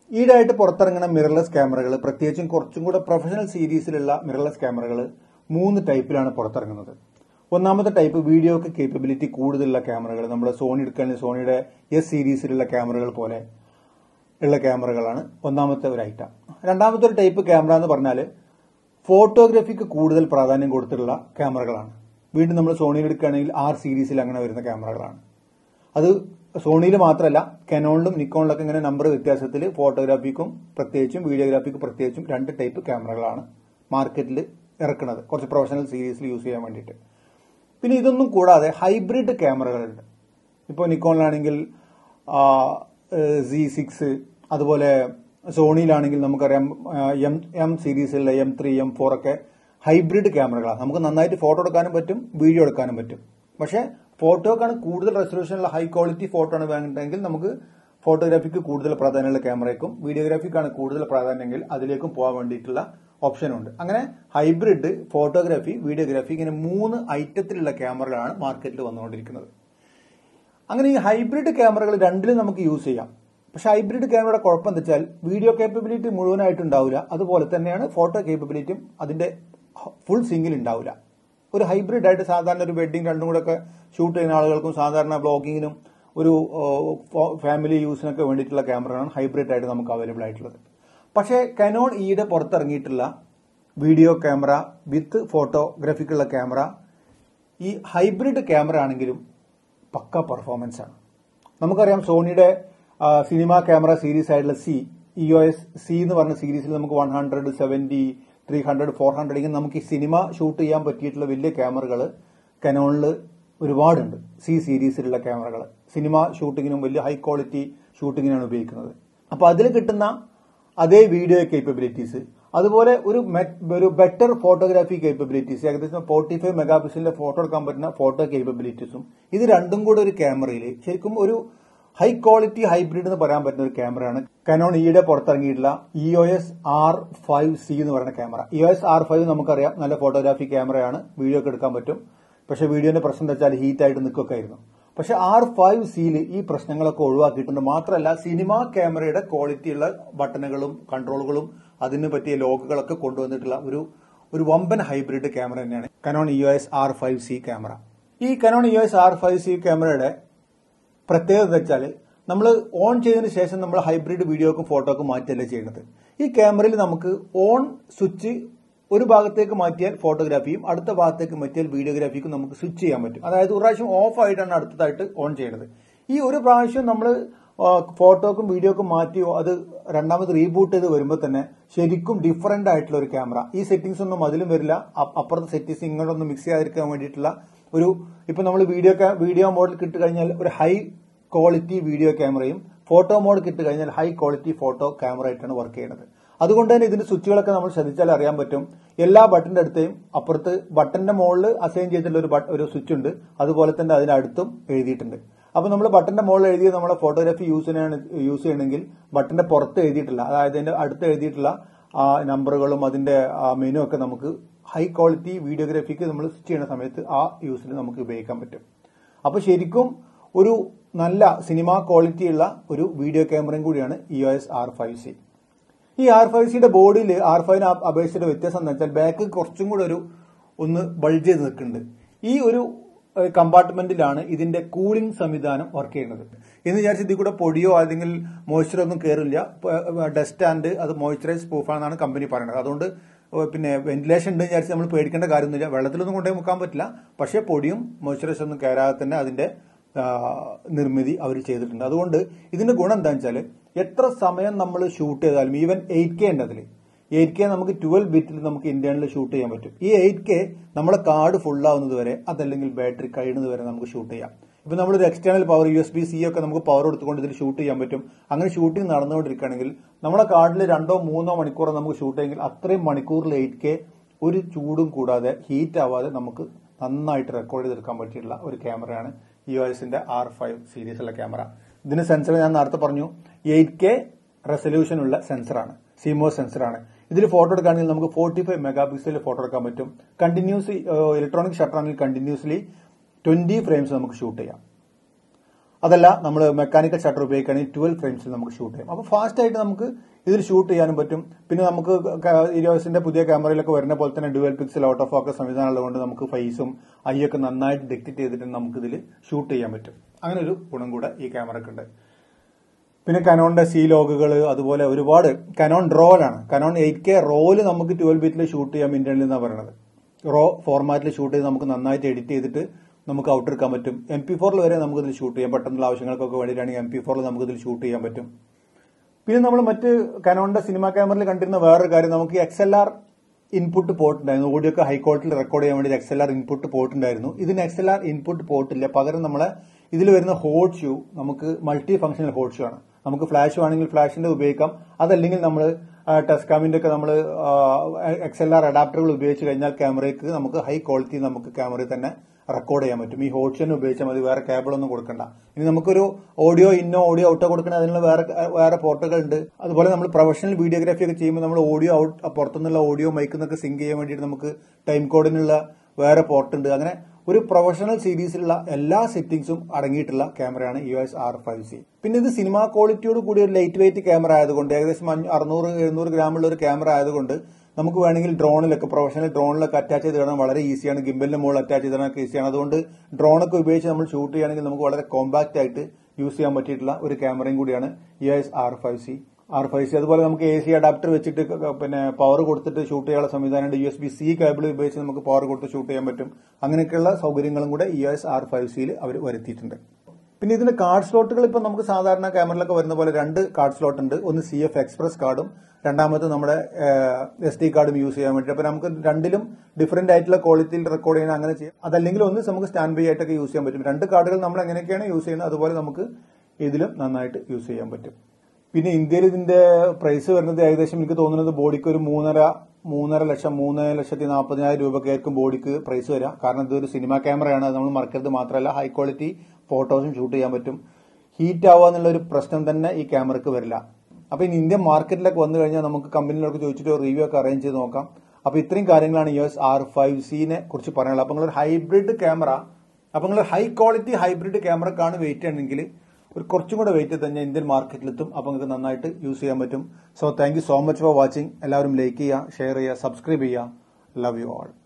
ഈടായിട്ട് പുറത്തിറങ്ങുന്ന മിറർലെസ് ക്യാമറകൾ പ്രത്യേകിച്ചും കുറച്ചും കൂടെ പ്രൊഫഷണൽ സീരീസിലുള്ള മിറർലെസ് ക്യാമറകൾ മൂന്ന് ടൈപ്പിലാണ് പുറത്തിറങ്ങുന്നത് ഒന്നാമത്തെ ടൈപ്പ് വീഡിയോക്ക് കേപ്പബിലിറ്റി കൂടുതലുള്ള ക്യാമറകൾ നമ്മുടെ സോണി എടുക്കുകയാണെങ്കിൽ സോണിയുടെ എസ് സീരീസിലുള്ള ക്യാമറകൾ പോലെ ഉള്ള ക്യാമറകളാണ് ഒന്നാമത്തെ ഒരു ഐറ്റം രണ്ടാമത്തെ ഒരു ടൈപ്പ് ക്യാമറ എന്ന് പറഞ്ഞാൽ ഫോട്ടോഗ്രാഫിക്ക് കൂടുതൽ പ്രാധാന്യം കൊടുത്തിട്ടുള്ള ക്യാമറകളാണ് വീണ്ടും നമ്മൾ സോണിയിൽ എടുക്കുകയാണെങ്കിൽ ആർ സീരീസിൽ അങ്ങനെ വരുന്ന ക്യാമറകളാണ് അത് സോണിയിൽ മാത്രമല്ല കനോണിലും നിക്കോണിലൊക്കെ ഇങ്ങനെ നമ്പർ വ്യത്യാസത്തിൽ ഫോട്ടോഗ്രാഫിക്കും പ്രത്യേകിച്ചും വീഡിയോഗ്രാഫിക്കും പ്രത്യേകിച്ചും രണ്ട് ടൈപ്പ് ക്യാമറകളാണ് മാർക്കറ്റിൽ ഇറക്കുന്നത് കുറച്ച് പ്രൊഫഷണൽ സീരീസിൽ യൂസ് ചെയ്യാൻ വേണ്ടിയിട്ട് പിന്നെ ഇതൊന്നും കൂടാതെ ഹൈബ്രിഡ് ക്യാമറകളുണ്ട് ഇപ്പോൾ നിക്കോണിലാണെങ്കിൽ സി സിക്സ് അതുപോലെ സോണിയിലാണെങ്കിൽ നമുക്കറിയാം എം എം സീരീസിലുള്ള എം ത്രീ എം ഫോർ ഒക്കെ ഹൈബ്രിഡ് ക്യാമറകളാണ് നമുക്ക് നന്നായിട്ട് ഫോട്ടോ എടുക്കാനും പറ്റും വീഡിയോ എടുക്കാനും പറ്റും പക്ഷേ ഫോട്ടോക്കാണ് കൂടുതൽ റെസൊല്യൂഷനുള്ള ഹൈ ക്വാളിറ്റി ഫോട്ടോ ആണ് വേണ്ടതെങ്കിൽ നമുക്ക് ഫോട്ടോഗ്രാഫിക്ക് കൂടുതൽ പ്രാധാന്യമുള്ള ക്യാമറയ്ക്കും വീഡിയോഗ്രാഫിക്കാണ് കൂടുതൽ പ്രാധാന്യമെങ്കിൽ അതിലേക്കും പോകാൻ വേണ്ടിയിട്ടുള്ള ഓപ്ഷൻ ഉണ്ട് അങ്ങനെ ഹൈബ്രിഡ് ഫോട്ടോഗ്രാഫി വീഡിയോഗ്രാഫി ഇങ്ങനെ മൂന്ന് ഐറ്റത്തിലുള്ള ക്യാമറകളാണ് മാർക്കറ്റിൽ വന്നുകൊണ്ടിരിക്കുന്നത് അങ്ങനെ ഈ ഹൈബ്രിഡ് ക്യാമറകൾ രണ്ടിലും നമുക്ക് യൂസ് ചെയ്യാം പക്ഷെ ഹൈബ്രിഡ് ക്യാമറയുടെ കുഴപ്പം എന്താ വെച്ചാൽ വീഡിയോ കേപ്പബിലിറ്റി മുഴുവനായിട്ട് ഉണ്ടാവില്ല അതുപോലെ തന്നെയാണ് ഫോട്ടോ കേപ്പബിലിറ്റിയും അതിന്റെ ഫുൾ സിംഗിൽ ഉണ്ടാവില്ല ഒരു ഹൈബ്രിഡ് ആയിട്ട് സാധാരണ ഒരു വെഡിങ് രണ്ടും കൂടെ ഒക്കെ ഷൂട്ട് ചെയ്യുന്ന ആളുകൾക്കും സാധാരണ ബ്ലോഗിങ്ങിനും ഒരു ഫാമിലി യൂസിനൊക്കെ വേണ്ടിയിട്ടുള്ള ക്യാമറയാണ് ഹൈബ്രിഡ് ആയിട്ട് നമുക്ക് അവൈലബിൾ ആയിട്ടുള്ളത് പക്ഷേ കനോൺ ഈയുടെ പുറത്തിറങ്ങിയിട്ടുള്ള വീഡിയോ ക്യാമറ വിത്ത് ഫോട്ടോഗ്രാഫിക്കുള്ള ക്യാമറ ഈ ഹൈബ്രിഡ് ക്യാമറ ആണെങ്കിലും പക്ക പെർഫോമൻസ് ആണ് നമുക്കറിയാം സോണിയുടെ സിനിമ ക്യാമറ സീരീസ് ആയിട്ടുള്ള C E O S C എന്ന് പറഞ്ഞ സീരീസിൽ നമുക്ക് one hundred seventy three hundred four hundred ഇങ്ങനെ നമുക്ക് ഈ സിനിമ ഷൂട്ട് ചെയ്യാൻ പറ്റിയിട്ടുള്ള വലിയ ക്യാമറകൾ കനോണിൽ ഒരുപാടുണ്ട് സി സീരീസിലുള്ള ക്യാമറകൾ സിനിമ ഷൂട്ടിങ്ങിനും വലിയ ഹൈ ക്വാളിറ്റി ഷൂട്ടിങ്ങിനാണ് ഉപയോഗിക്കുന്നത് അപ്പോൾ അതിൽ കിട്ടുന്ന അതേ വീഡിയോ കേപ്പബിലിറ്റീസ് അതുപോലെ ഒരു ഒരു ബെറ്റർ ഫോട്ടോഗ്രാഫി കേപ്പബിലിറ്റീസ് ഏകദേശം ഫോർട്ടി ഫൈവ് മെഗാ പിക്സലിന്റെ ഫോട്ടോ എടുക്കാൻ പറ്റുന്ന ഫോട്ടോ കേപ്പബിലിറ്റീസും ഇത് രണ്ടും കൂടെ ഒരു ക്യാമറയിൽ ശരിക്കും ഒരു ഹൈ ക്വാളിറ്റി ഹൈബ്രിഡ് എന്ന് പറയാൻ പറ്റുന്ന ഒരു ക്യാമറയാണ് കനോൺ ഈയുടെ പുറത്തിറങ്ങിയിട്ടുള്ള E O S R five C എന്ന് പറയുന്ന camera E O S R five നമുക്കറിയാം നല്ല ഫോട്ടോഗ്രാഫി ക്യാമറയാണ് വീഡിയോ ഒക്കെ എടുക്കാൻ പറ്റും പക്ഷെ വീഡിയോന്റെ പ്രശ്നം എന്താ വെച്ചാൽ ഹീറ്റ് ആയിട്ട് നിൽക്കുകയൊക്കെ ആയിരുന്നു പക്ഷെ ആർ ഫൈവ് സിയിൽ ഈ പ്രശ്നങ്ങളൊക്കെ ഒഴിവാക്കിയിട്ടുണ്ട് മാത്രമല്ല സിനിമ ക്യാമറയുടെ ക്വാളിറ്റിയുള്ള ബട്ടണുകളും കൺട്രോളുകളും അതിന് പറ്റിയ ലോക്കുകളൊക്കെ കൊണ്ടുവന്നിട്ടുള്ള ഒരു ഒരു വമ്പൻ ഹൈബ്രിഡ് ക്യാമറ തന്നെയാണ് Canon E O S R five C camera ഈ Canon E O S R five C ക്യാമറയുടെ പ്രത്യേകത വെച്ചാൽ നമ്മൾ ഓൺ ചെയ്തതിന് ശേഷം നമ്മൾ ഹൈബ്രിഡ് വീഡിയോക്കും ഫോട്ടോക്കും മാറ്റല്ല ചെയ്യുന്നത് ഈ ക്യാമറയിൽ നമുക്ക് ഓൺ സ്വിച്ച് ഒരു ഭാഗത്തേക്ക് മാറ്റിയാൽ ഫോട്ടോഗ്രാഫിയും അടുത്ത ഭാഗത്തേക്ക് മാറ്റിയാൽ വീഡിയോഗ്രാഫിക്കും നമുക്ക് സ്വിച്ച് ചെയ്യാൻ പറ്റും അതായത് ഒരു പ്രാവശ്യം ഓഫ് ആയിട്ടാണ് അടുത്തതായിട്ട് ഓൺ ചെയ്യുന്നത് ഈ ഒരു പ്രാവശ്യം നമ്മൾ ഫോട്ടോക്കും വീഡിയോക്കും മാറ്റി അത് രണ്ടാമത് റീബൂട്ട് ചെയ്ത് വരുമ്പോൾ തന്നെ ശരിക്കും ഡിഫറെന്റ് ആയിട്ടുള്ള ഒരു ക്യാമറ ഈ സെറ്റിംഗ്സ് ഒന്നും അതിലും വരില്ല അപ്പുറത്തെ സെറ്റിംഗ്സ് ഇങ്ങോട്ടൊന്നും മിക്സ് ചെയ്യാതിരിക്കാൻ വേണ്ടിയിട്ടുള്ള ഒരു ഇപ്പൊ നമ്മൾ വീഡിയോ വീഡിയോ മോഡിൽ കിട്ടി കഴിഞ്ഞാൽ ഒരു ഹൈ ക്വാളിറ്റി വീഡിയോ ക്യാമറയും ഫോട്ടോ മോഡ് കിട്ടി കഴിഞ്ഞാൽ ഹൈ ക്വാളിറ്റി ഫോട്ടോ ക്യാമറ ആയിട്ടാണ് വർക്ക് ചെയ്യുന്നത് അതുകൊണ്ട് തന്നെ ഇതിന്റെ സ്വിച്ചുകളൊക്കെ നമ്മൾ ശ്രദ്ധിച്ചാൽ അറിയാൻ പറ്റും എല്ലാ ബട്ടന്റെ അടുത്തേയും അപ്പുറത്ത് ബട്ടന്റെ മുകളിൽ അസൈൻ ചെയ്തിട്ടുള്ള ഒരു ഒരു സ്വിച്ച് ഉണ്ട് അതുപോലെ തന്നെ അതിനടുത്തും എഴുതിയിട്ടുണ്ട് അപ്പൊ നമ്മൾ ബട്ടന്റെ മുകളിൽ എഴുതിയ നമ്മളെ ഫോട്ടോഗ്രാഫി യൂസ് ചെയ്യണ യൂസ് ചെയ്യണമെങ്കിൽ ബട്ടന്റെ പുറത്ത് എഴുതിയിട്ടില്ല അതായത് അതിന്റെ അടുത്ത് എഴുതിയിട്ടുള്ള നമ്പറുകളും അതിന്റെ മെനു ഒക്കെ നമുക്ക് ഹൈ ക്വാളിറ്റി വീഡിയോഗ്രാഫിക്ക് നമ്മൾ സ്വിച്ച് ചെയ്യുന്ന സമയത്ത് ആ യൂസിൽ നമുക്ക് ഉപയോഗിക്കാൻ പറ്റും അപ്പൊ ശരിക്കും ഒരു നല്ല സിനിമ ക്വാളിറ്റി ഉള്ള ഒരു വീഡിയോ ക്യാമറയും കൂടിയാണ് E O S R five C ഈ ആർ ഫൈവ് സിയുടെ ബോഡിയിൽ ആർ ഫൈവിന് അപേക്ഷിച്ചിട്ട് വ്യത്യാസം എന്ന് വെച്ചാൽ ബാക്ക് കുറച്ചും കൂടെ ഒരു ഒന്ന് ബൾജ് ചെയ്ത് നിൽക്കുന്നുണ്ട് ഈ ഒരു കമ്പാർട്ട്മെന്റിലാണ് ഇതിന്റെ കൂളിംഗ് സംവിധാനം വർക്ക് ചെയ്യുന്നത് എന്ന് വിചാരിച്ച് ഇതിൽ കൂടെ പൊടിയോ അല്ലെങ്കിൽ മോയ്സ്ചർ ഒന്നും കയറില്ല ഡസ്റ്റ് ആൻഡ് അത് മോയ്സ്ചറൈസ് പ്രൂഫാണെന്നാണ് കമ്പനി പറയുന്നത് അതുകൊണ്ട് പിന്നെ വെന്റിലേഷൻ ഉണ്ട് വിചാരിച്ച് നമ്മൾ പേടിക്കേണ്ട കാര്യമൊന്നുമില്ല വെള്ളത്തിലൊന്നും കൊണ്ടുപോയി മുക്കാൻ പറ്റില്ല പക്ഷേ പൊടിയും മോയ്സ്ചറൈസ് ഒന്നും കയറാതെ തന്നെ അതിന്റെ നിർമ്മിതി അവർ ചെയ്തിട്ടുണ്ട് അതുകൊണ്ട് ഇതിന്റെ ഗുണം എന്താണെന്ന് വെച്ചാൽ എത്ര സമയം നമ്മൾ ഷൂട്ട് ചെയ്താലും ഈവൻ എയ്റ്റ് കെ ഉണ്ട് അതിൽ എയ്റ്റ് കെ നമുക്ക് ട്വൽവ് ബിറ്റിൽ നമുക്ക് ഇന്ത്യനിൽ ഷൂട്ട് ചെയ്യാൻ പറ്റും ഈ എയ്റ്റ് കെ നമ്മളെ കാർഡ് ഫുൾ ആവുന്നത് വരെ അതല്ലെങ്കിൽ ബാറ്ററി കഴിയുന്നത് വരെ നമുക്ക് ഷൂട്ട് ചെയ്യാം ഇപ്പൊ നമ്മളൊരു external power U S B C ഒക്കെ നമുക്ക് പവർ എടുത്തുകൊണ്ട് ഇതിൽ ഷൂട്ട് ചെയ്യാൻ പറ്റും അങ്ങനെ ഷൂട്ടിംഗ് നടന്നുകൊണ്ടിരിക്കുകയാണെങ്കിൽ നമ്മളെ കാർഡിൽ രണ്ടോ മൂന്നോ മണിക്കൂറോ നമുക്ക് ഷൂട്ട് ചെയ്യെങ്കിൽ അത്രയും മണിക്കൂറിൽ എയ്റ്റ് കെ ഒരു ചൂടും കൂടാതെ ഹീറ്റ് ആവാതെ നമുക്ക് നന്നായിട്ട് റെക്കോർഡ് ചെയ്തെടുക്കാൻ പറ്റിയിട്ടുള്ള ഒരു ക്യാമറയാണ് ഇ ഒ എസിന്റെ ആർ ഫൈവ് സീരീസുള്ള ക്യാമറ ഇതിന് സെൻസർ ഞാൻ നേരത്തെ പറഞ്ഞു എയ്റ്റ് കെ റെസൊല്യൂഷൻ ഉള്ള സെൻസറാണ് സിമോ സെൻസറാണ് ഇതിൽ ഫോട്ടോ എടുക്കുകയാണെങ്കിൽ നമുക്ക് ഫോർട്ടി ഫൈവ് മെഗാ പിക്സലിൽ ഫോട്ടോ എടുക്കാൻ പറ്റും കണ്ടിന്യൂസ് ഇലക്ട്രോണിക് ഷട്ടർ ആണെങ്കിൽ കണ്ടിന്യൂസ്ലി ട്വന്റി ഫ്രെയിംസ് നമുക്ക് ഷൂട്ട് ചെയ്യാം അതല്ല നമ്മൾ മെക്കാനിക്കൽ ഷട്ടർ ഉപയോഗിക്കുകയാണെങ്കിൽ ട്വൽവ് ഫ്രെയിംസിൽ നമുക്ക് ഷൂട്ട് ചെയ്യാം അപ്പോൾ ഫാസ്റ്റ് ആയിട്ട് നമുക്ക് ഇതിൽ ഷൂട്ട് ചെയ്യാനും പറ്റും പിന്നെ നമുക്ക് ഇരിയോസിന്റെ പുതിയ ക്യാമറയിലൊക്കെ വരുന്ന പോലെ തന്നെ dual pixel out of focus സംവിധാനം ഉള്ളതുകൊണ്ട് നമുക്ക് ഫേസും ഐയൊക്കെ നന്നായിട്ട് ഡിക്റ്റേറ്റ് ചെയ്തിട്ട് നമുക്ക് ഇതിൽ ഷൂട്ട് ചെയ്യാൻ പറ്റും അങ്ങനെ ഒരു ഗുണം കൂടെ ഈ ക്യാമറയ്ക്ക് ഉണ്ട് പിന്നെ കനോണിന്റെ സി ലോഗുകൾ അതുപോലെ ഒരുപാട് കനോൺ റോലാണ് കനോൺ എയ്റ്റ് കെ റോല് നമുക്ക് ട്വൽവ് ബിറ്റിൽ ഷൂട്ട് ചെയ്യാം ഇന്റർനെറ്റിൽ എന്നാണ് പറയുന്നത് റോ ഫോർമാറ്റിൽ ഷൂട്ട് ചെയ്ത് നമുക്ക് നന്നായിട്ട് എഡിറ്റ് ചെയ്തിട്ട് നമുക്ക് ഔട്ട് എടുക്കാൻ പറ്റും എം പി ഫോറിൽ വരെ നമുക്ക് ഇതിൽ ഷൂട്ട് ചെയ്യാം പെട്ടെന്നുള്ള ആവശ്യങ്ങൾക്കൊക്കെ വേണ്ടിയിട്ടാണെങ്കിൽ എം പി ഫോറിൽ നമുക്ക് ഇതിൽ ഷൂട്ട് ചെയ്യാൻ പറ്റും പിന്നെ നമ്മൾ മറ്റ് കനോണിന്റെ സിനിമ ക്യാമറയിൽ കണ്ടിരുന്ന വേറൊരു കാര്യം നമുക്ക് X L R input port ഉണ്ടായിരുന്നു ഓഡിയോ ഒക്കെ ഹൈ ക്വാളിറ്റിയിൽ റെക്കോർഡ് ചെയ്യാൻ വേണ്ടി X L R input port ഉണ്ടായിരുന്നു ഇതിന് X L R input port ഇല്ല പകരം നമ്മളെ ഇതിൽ വരുന്ന ഹോട്ട് ഷൂ നമുക്ക് മൾട്ടി ഫംഗ്ഷണൽ ഹോട്ട് ഷൂ ആണ് നമുക്ക് ഫ്ലാഷ് വേണമെങ്കിൽ ഫ്ലാഷിന്റെ ഉപയോഗിക്കാം അതല്ലെങ്കിൽ നമ്മൾ ടെസ്കാമിന്റെ ഒക്കെ നമ്മൾ എക്സ് എൽ ആർ അഡാപ്റ്ററുകൾ ഉപയോഗിച്ച് കഴിഞ്ഞാൽ ക്യാമറയ്ക്ക് നമുക്ക് ഹൈ ക്വാളിറ്റി നമുക്ക് ക്യാമറയിൽ തന്നെ റെക്കോർഡ് ചെയ്യാൻ പറ്റും ഈ ഹോട്ട് ഷെൻ ഉപയോഗിച്ചാൽ മതി വേറെ കേബിൾ ഒന്നും കൊടുക്കണ്ട ഇനി നമുക്കൊരു ഓഡിയോ ഇന്നോ ഓഡിയോ ഔട്ടോ കൊടുക്കണ അതിനുള്ള വേറെ വേറെ പോർട്ടുകൾ ഉണ്ട് അതുപോലെ നമ്മൾ പ്രൊഫഷണൽ വീഡിയോഗ്രാഫി ഒക്കെ ചെയ്യുമ്പോൾ നമ്മൾ ഓഡിയോ ഔട്ട് പുറത്തുനിന്നുള്ള ഓഡിയോ മൈക്കുന്നൊക്കെ സിങ്ക് ചെയ്യാൻ വേണ്ടിയിട്ട് നമുക്ക് ടൈം കോഡിനുള്ള വേറെ പോർട്ട് ഉണ്ട് അങ്ങനെ ഒരു പ്രൊഫഷണൽ സീരീസിലുള്ള എല്ലാ സെറ്റിംഗ്സും അടങ്ങിയിട്ടുള്ള ക്യാമറയാണ് U S R five C പിന്നെ ഇത് സിനിമാ ക്വാളിറ്റിയോട് കൂടി ഒരു ലൈറ്റ് വെയിറ്റ് ക്യാമറ ആയതുകൊണ്ട് ഏകദേശം അറുന്നൂറ് എഴുന്നൂറ് ഗ്രാമുള്ള ഒരു ക്യാമറ ആയതുകൊണ്ട് നമുക്ക് വേണമെങ്കിൽ ഡ്രോണിലൊക്കെ പ്രൊഫഷണൽ ഡ്രോണിലൊക്കെ അറ്റാച്ച് ചെയ്ത് കാണാൻ വളരെ ഈസിയാണ് ഗിംബലിന്റെ മുകളിൽ അറ്റാച്ച് ചെയ്ത് കാണാൻ ഈസിയാണ് അതുകൊണ്ട് ഡ്രോണൊക്കെ ഉപയോഗിച്ച് നമ്മൾ ഷൂട്ട് ചെയ്യുകയാണെങ്കിൽ നമുക്ക് വളരെ കോമ്പാക്ട് ആയിട്ട് യൂസ് ചെയ്യാൻ പറ്റിയിട്ടുള്ള ഒരു ക്യാമറയും കൂടിയാണ് E S R five C R five C അതുപോലെ നമുക്ക് എ സി അഡാപ്റ്റർ വെച്ചിട്ട് പിന്നെ പവർ കൊടുത്തിട്ട് ഷൂട്ട് ചെയ്യാനുള്ള സംവിധാനമുണ്ട് U S B C cable ഉപയോഗിച്ച് നമുക്ക് പവർ കൊടുത്ത് ഷൂട്ട് ചെയ്യാൻ പറ്റും അങ്ങനെയൊക്കെയുള്ള സൗകര്യങ്ങളും കൂടെ ഇ എസ് ആർ ഫൈവ് സിയിൽ അവർ വരുത്തിയിട്ടുണ്ട് പിന്നെ ഇതിന്റെ കാർഡ് സ്ലോട്ടുകൾ ഇപ്പൊ നമുക്ക് സാധാരണ ക്യാമറയിലൊക്കെ വരുന്ന പോലെ രണ്ട് കാർഡ് സ്ലോട്ട് ഉണ്ട് ഒന്ന് സി എഫ് എക്സ്പ്രസ് കാർഡും രണ്ടാമത് നമ്മുടെ എസ് ഡി കാർഡും യൂസ് ചെയ്യാൻ വേണ്ടി അപ്പൊ നമുക്ക് രണ്ടിലും ഡിഫറെന്റ് ആയിട്ടുള്ള ക്വാളിറ്റിയിൽ റെക്കോർഡ് ചെയ്യാൻ അങ്ങനെ ചെയ്യാം അതല്ലെങ്കിൽ ഒന്ന് നമുക്ക് സ്റ്റാൻഡ് ബൈ ആയിട്ടൊക്കെ യൂസ് ചെയ്യാൻ പറ്റും രണ്ട് കാർഡുകൾ നമ്മൾ എങ്ങനെയൊക്കെയാണ് യൂസ് ചെയ്യുന്നത് അതുപോലെ നമുക്ക് ഇതിലും നന്നായിട്ട് യൂസ് ചെയ്യാൻ പറ്റും പിന്നെ ഇന്ത്യയിൽ ഇതിന്റെ പ്രൈസ് വരുന്നത് ഏകദേശം എനിക്ക് തോന്നുന്നത് ബോഡിക്ക് ഒരു മൂന്നര മൂന്നര ലക്ഷം മൂന്ന് ലക്ഷത്തി നാൽപ്പതിനായിരം രൂപയ്ക്ക് ആയിരിക്കും ബോഡിക്ക് പ്രൈസ് വരിക കാരണം ഇതൊരു സിനിമ ക്യാമറയാണ് അത് നമ്മൾ മറക്കരുത് മാത്രമല്ല ഹൈ ക്വാളിറ്റി ഫോട്ടോസും ഷൂട്ട് ചെയ്യാൻ പറ്റും ഹീറ്റ് ആവുക എന്നുള്ള ഒരു പ്രശ്നം തന്നെ ഈ ക്യാമറയ്ക്ക് വരില്ല അപ്പൊ ഇനി ഇന്ത്യൻ മാർക്കറ്റിലൊക്കെ വന്നു കഴിഞ്ഞാൽ നമുക്ക് കമ്പനികളൊക്കെ ചോദിച്ചിട്ട് റിവ്യൂ ഒക്കെ അറേഞ്ച് ചെയ്ത് നോക്കാം അപ്പൊ ഇത്രയും കാര്യങ്ങളാണ് യു എസ് ആർ ഫൈവ് സിനെ കുറിച്ച് പറയാനുള്ളത് അപ്പൊ നിങ്ങളൊരു ഹൈബ്രിഡ് ക്യാമറ അപ്പൊ നിങ്ങൾ ഹൈ ക്വാളിറ്റി ഹൈബ്രിഡ് ക്യാമറക്കാണ് വെയിറ്റ് ചെയ്യണമെങ്കിൽ ഒരു കുറച്ചും കൂടെ വെയിറ്റ് ചെയ്ത് കഴിഞ്ഞാൽ ഇന്ത്യൻ മാർക്കറ്റിലെത്തും അപ്പോൾ നിങ്ങൾക്ക് നന്നായിട്ട് യൂസ് ചെയ്യാൻ പറ്റും so thank you so much for watching എല്ലാവരും ലൈക്ക് ചെയ്യുക ഷെയർ ചെയ്യുക സബ്സ്ക്രൈബ് ചെയ്യുക ലവ് യു ആൾ